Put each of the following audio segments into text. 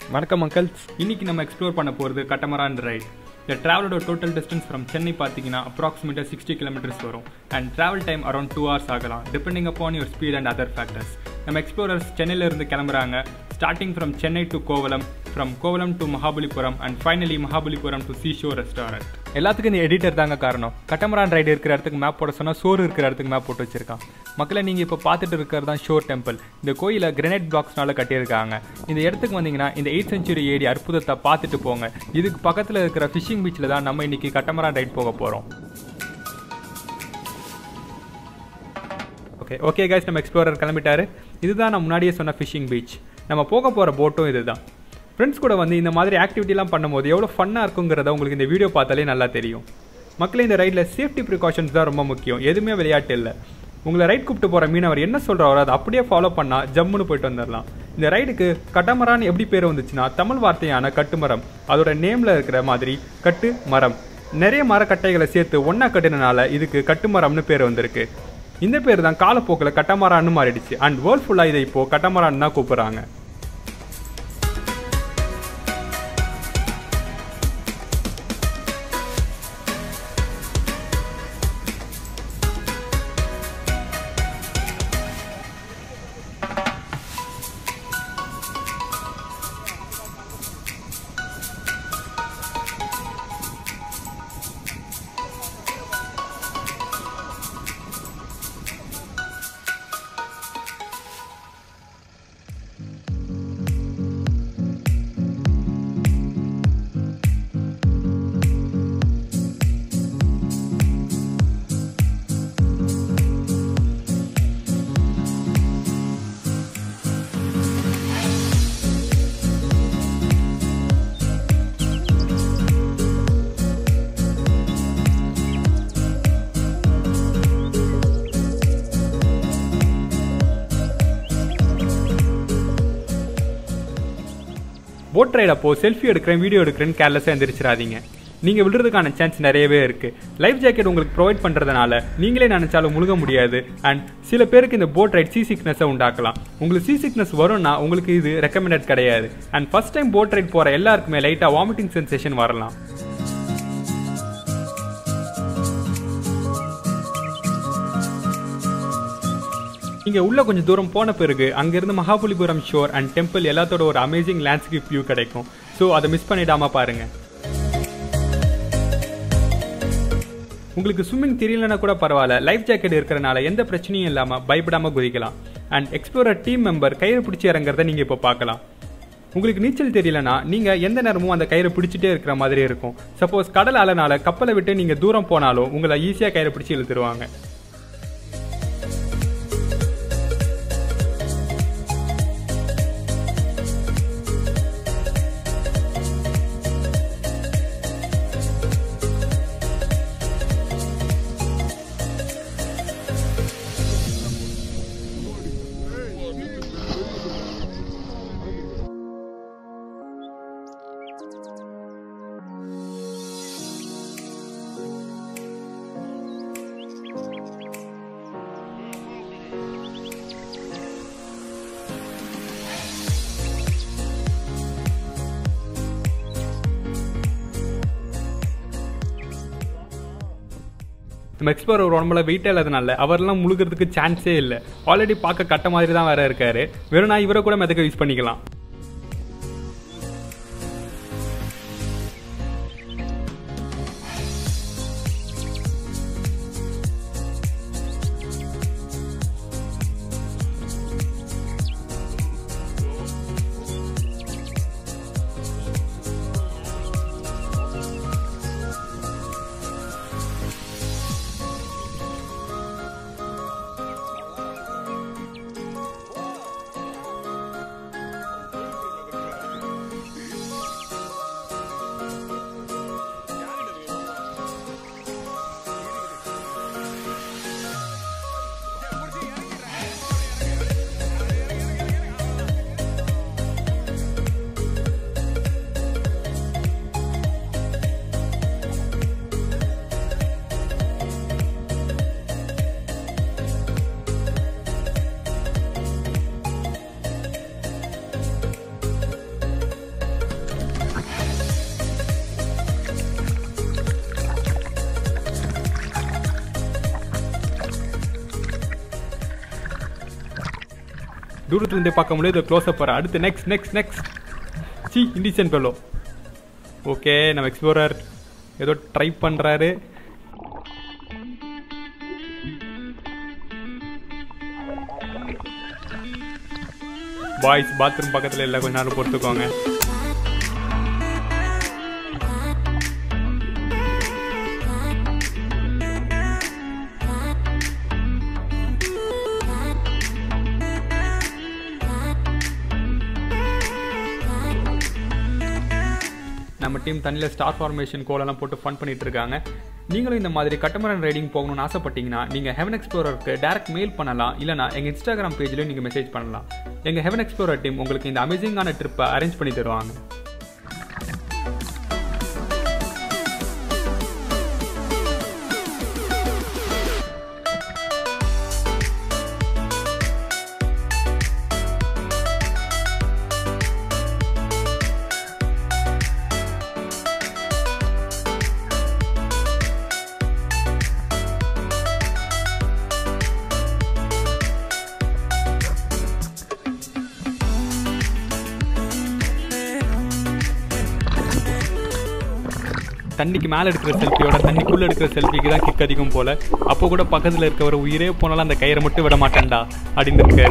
வணக்கம் அங்கிள்ஸ் இன்னைக்கு நம்ம எக்ஸ்ப்ளோர் பண்ண போகிறது கட்டமரான் ரைட் இந்த ட்ராவலோட டோட்டல் டிஸ்டன்ஸ் ஃப்ரம் சென்னை பார்த்தீங்கன்னா அப்ராக்சிமேட்டாக சிக்ஸ்டி கிலோமீட்டர்ஸ் வரும் and travel time around two hours ஆகலாம் depending upon your speed and other factors நம்ம எக்ஸ்ப்ளோரர்ஸ் சென்னையிலேருந்து கிளம்புறாங்க starting from Chennai to Kovalam from Kovalam to Mahabalipuram and finally Mahabalipuram to seashore restaurant எல்லாத்துக்கும் இந்த எடிட்டர் தாங்க காரணம் கட்டமரான் ரைடு இருக்கிற இடத்துக்கு மேப் போட சொன்னால் சோறு இருக்கிற இடத்துக்கு மேப் போட்டு வச்சிருக்கான் மக்களை நீங்கள் இப்போ பார்த்துட்டு இருக்கிறது தான் ஷோர் டெம்பிள் இந்த கோயிலை கிரனைட் பிளாக்ஸ்னால கட்டியிருக்காங்க இந்த இடத்துக்கு வந்தீங்கன்னா இந்த எயிட் சென்ச்சுரி ஏடி அற்புதத்தை பார்த்துட்டு போங்க இதுக்கு பக்கத்தில் இருக்கிற ஃபிஷிங் பீச்சில் தான் நம்ம இன்னைக்கு கட்டமரான் ரைட் போக போகிறோம் ஓகே ஓகே கைஸ் நம்ம எக்ஸ்ப்ளோரர் கிளம்பிட்டாரு இதுதான் நான் முன்னாடியே சொன்ன ஃபிஷிங் பீச் நம்ம போக போகிற போட்டும் இதுதான் ஃப்ரெண்ட்ஸ் கூட வந்து இந்த மாதிரி ஆக்டிவிட்டிலாம் பண்ணும்போது எவ்வளோ ஃபன்னாக இருக்குங்கிறத உங்களுக்கு இந்த வீடியோ பார்த்தாலே நல்லா தெரியும் மக்களே இந்த ரைடில் சேஃப்டி ப்ரிகாஷன்ஸ் தான் ரொம்ப முக்கியம் எதுவுமே விளையாட்டு இல்லை உங்களை ரைட் கூப்பிட்டு போகிற மீனவர் என்ன சொல்கிறாரோ அதை அப்படியே ஃபாலோ பண்ணால் ஜம்முன்னு போயிட்டு வந்துடலாம் இந்த ரைடுக்கு கட்டமரான்னு எப்படி பேர் வந்துச்சுன்னா தமிழ் வார்த்தையான கட்டுமரம் அதோட நேமில் இருக்கிற மாதிரி கட்டு மரம் நிறைய மரக்கட்டைகளை சேர்த்து ஒன்றா கட்டினனால இதுக்கு கட்டுமரம்னு பேர் வந்திருக்கு இந்த பேர் தான் காலப்போக்கில் கட்டமரான்னு மாறிடுச்சு அண்ட் வேர்ல்ட் ஃபுல்லாக இதை இப்போ கட்டமரான்னு தான் கூப்பிட்றாங்க போட் ரைட் அப்போ செல்ஃபி எடுக்கிறேன் வீடியோ எடுக்கிறேன்னு கேர்லெஸ்ஸாக எந்திரிச்சிடாதீங்க நீங்கள் விழுறதுக்கான சான்ஸ் நிறையவே இருக்குது லைஃப் ஜாக்கெட் உங்களுக்கு ப்ரொவைட் பண்ணுறதுனால நீங்களே நினச்சாலும் முழுக முடியாது அண்ட் சில பேருக்கு இந்த போட் ரைட் சீ சிக்னஸை உண்டாக்கலாம் உங்களுக்கு சீ சிக்னஸ் வரும்னா உங்களுக்கு இது ரெக்கமெண்டட் கிடையாது and first time boat ride போகிற எல்லாருக்குமே லைட்டாக வாமிட்டிங் சென்சேஷன் வரலாம் நீங்கள் உள்ளே கொஞ்சம் தூரம் போன பிறகு அங்கேருந்து மகாபலிபுரம் ஷோர் அண்ட் டெம்பிள் எல்லாத்தோட ஒரு அமேசிங் லேண்ட்ஸ்கேப் வியூ கிடைக்கும் ஸோ அதை மிஸ் பண்ணிடாமல் பாருங்கள் உங்களுக்கு ஸ்விம்மிங் தெரியலனா கூட பரவாயில்ல லைஃப் ஜாக்கெட் இருக்கிறனால எந்த பிரச்சனையும் இல்லாமல் பயப்படாமல் குதிக்கலாம் அண்ட் எக்ஸ்ப்ளோரர் டீம் மெம்பர் கயிறு பிடிச்சி இறங்குறத நீங்கள் இப்போ பார்க்கலாம் உங்களுக்கு நீச்சல் தெரியலனா நீங்கள் எந்த நேரமும் அந்த கயிறு பிடிச்சிட்டே இருக்கிற மாதிரி இருக்கும் சப்போஸ் கடல் அலனால கப்பலை விட்டு நீங்கள் தூரம் போனாலும் உங்களை ஈஸியாக கயிறு பிடிச்சி இழுத்துருவாங்க நம்ம எக்ஸ்ப்ளோர் ஒரு உடம்புல வெயிட்டே இல்லாதனால அவரெல்லாம் முழுகிறதுக்கு சான்ஸே இல்லை ஆல்ரெடி பார்க்க கட்ட மாதிரி தான் வேற இருக்காரு வெறும் நான் இவரை கூட மெதக்க யூஸ் பண்ணிக்கலாம் தூரத்துலேருந்தே பார்க்க முடியாது க்ளோஸ் அப் அடுத்து நெக்ஸ்ட் நெக்ஸ்ட் நெக்ஸ்ட் சி இண்டிசன் பெல்லோ ஓகே நம்ம எக்ஸ்ப்ளோரர் ஏதோ ட்ரை பண்ணுறாரு பாய்ஸ் பாத்ரூம் பக்கத்தில் இல்லை கொஞ்ச நேரம் பொறுத்துக்கோங்க நம்ம டீம் தண்ணியில் ஸ்டார் ஃபார்மேஷன் கோலெல்லாம் போட்டு ஃபன் பண்ணிட்டு இருக்காங்க நீங்களும் இந்த மாதிரி கட்டமரன் ரைடிங் போகணும்னு ஆசைப்பட்டீங்கன்னா நீங்கள் ஹெவன் எக்ஸ்ப்ளோரருக்கு டேரக்ட் மெயில் பண்ணலாம் இல்லைனா எங்கள் இன்ஸ்டாகிராம் பேஜ்லேயும் நீங்கள் மெசேஜ் பண்ணலாம் எங்கள் ஹெவன் எக்ஸ்ப்ளோரர் டீம் உங்களுக்கு இந்த அமேசிங்கான ட்ரிப்பை அரேஞ்ச் பண்ணி தருவாங்க தண்ணிக்கு மேலே எடுக்கிற செல்ஃபியோட தண்ணிக்குள்ளே எடுக்கிற செல்ஃபிக்கு தான் கிக் அதிகம் போல அப்போ கூட பக்கத்தில் இருக்கவர் உயிரே போனாலும் அந்த கயிறை மட்டும் விட மாட்டேன்டா அப்படின்னு இருக்காரு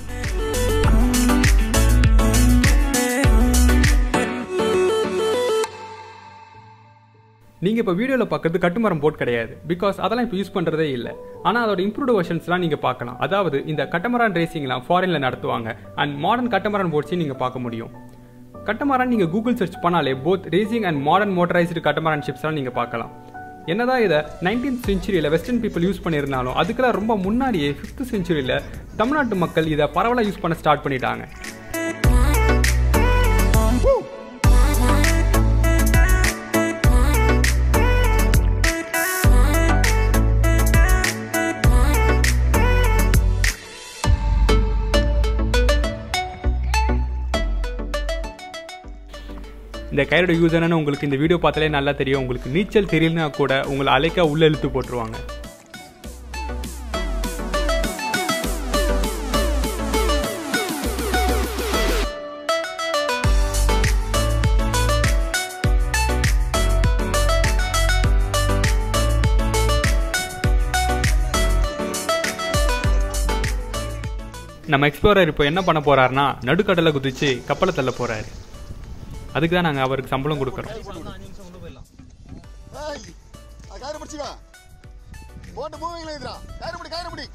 நீங்கள் இப்போ வீடியோவில் பார்க்குறது கட்டுமரம் போட் கிடையாது பிகாஸ் அதெல்லாம் இப்போ யூஸ் பண்ணுறதே இல்லை ஆனால் அதோட இம்ப்ரூவ்டு வெர்ஷன்ஸ்லாம் நீங்கள் பார்க்கலாம் அதாவது இந்த கட்டமரான் ரேசிங்லாம் ஃபாரினில் நடத்துவாங்க அண்ட் மாடர்ன் கட்டமரான் போட்ஸையும் நீங்கள் பார்க்க முடியும் கட்டமரான் நீங்கள் கூகுள் சர்ச் பண்ணாலே both racing and modern motorised catamaran ஷிப்ஸ்லாம் நீங்கள் பார்க்கலாம் என்னதான் இதை நைன்டீன்த் செஞ்சுரியில் வெஸ்டர்ன் பீப்புள் யூஸ் பண்ணியிருந்தாலும் அதுக்கெல்லாம் ரொம்ப முன்னாடியே ஃபிஃப்த் செஞ்சுரியில் தமிழ்நாட்டு மக்கள் இதை பரவலாக யூஸ் பண்ண ஸ்டார்ட் பண்ணிட்டாங்க இந்த கயிறோட யூஸ் என்னன்னு உங்களுக்கு இந்த வீடியோ பார்த்தாலே நல்லா தெரியும் உங்களுக்கு நீச்சல் தெரியலனா கூட உங்களை அலைக்கா உள்ள இழுத்து போட்டுருவாங்க நம்ம எக்ஸ்ப்ளோரர் இப்போ என்ன பண்ண போறாருன்னா நடுக்கடலை குதிச்சு கப்பலை தள்ள போறாரு அதுக்கு தான் நாங்கள் அவருக்கு சம்பளம் கொடுக்குறோம் ஏய், அது கயிறு பிடிச்சிக்கோ. போட்டு மூவிங்ல இதுடா. கயிறு பிடி, கயிறு பிடி.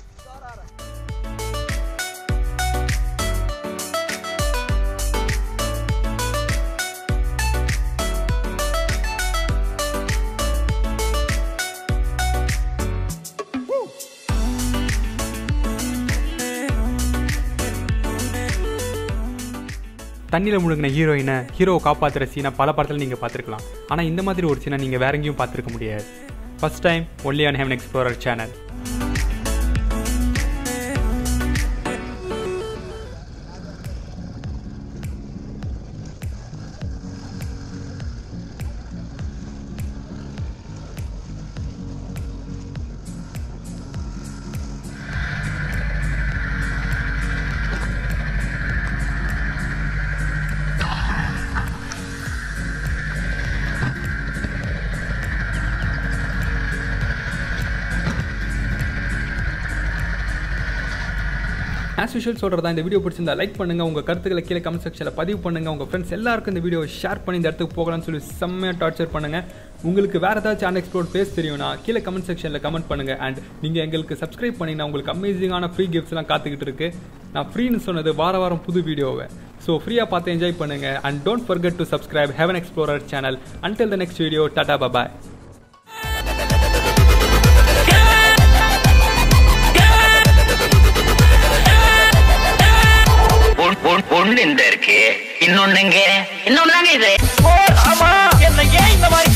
தண்ணியில் முழுங்கின ஹீரோயினை ஹீரோவை காப்பாற்றுற சீனை பல படத்தில் நீங்கள் பார்த்துருக்கலாம் ஆனால் இந்த மாதிரி ஒரு சீனை நீங்கள் வேற எங்கேயும் பார்த்துருக்க முடியாது first time only on heaven explorer channel as usual சொல்கிறதா இந்த வீடியோ பிடிச்சிருந்தா லைக் பண்ணுங்க உங்க கருத்துக்களை கீழே கமெண்ட் செக்ஷனில் பதிவு பண்ணுங்க உங்க ஃப்ரெண்ட்ஸ் எல்லாருக்கும் இந்த வீடியோ ஷேர் பண்ணி இந்த இடத்துக்கு போகலாம்னு சொல்லி செம்மையாக டார்ச்சர் பண்ணுங்க உங்களுக்கு வேற ஏதாச்சும் அன் எக்ஸ்ப்ளோர் பேஸ் தெரியும்னா கீழே கமெண்ட் செக்ஷனில் கமெண்ட் பண்ணுங்க அண்ட் நீங்க எங்களுக்கு சப்ஸ்கிரைப் பண்ணினா உங்களுக்கு அமேசிங்கான ஃப்ரீ கிஃப்ட்ஸ்லாம் காத்துக்கிட்டு இருக்கு நான் ஃப்ரீன்னு சொன்னது வார வாரம் புது வீடியோவை ஸோ ஃப்ரீயாக பார்த்து என்ஜாய் பண்ணுங்க and don't forget to subscribe heaven explorer channel until the next video டாடா பபாய் ஒன்- ஒன்- ஒண்ணு இந்த இருக்கு இன்னொன்னுங்க இன்னொன்னு இது ஆமா என்ன ஏன் இந்த மாதிரி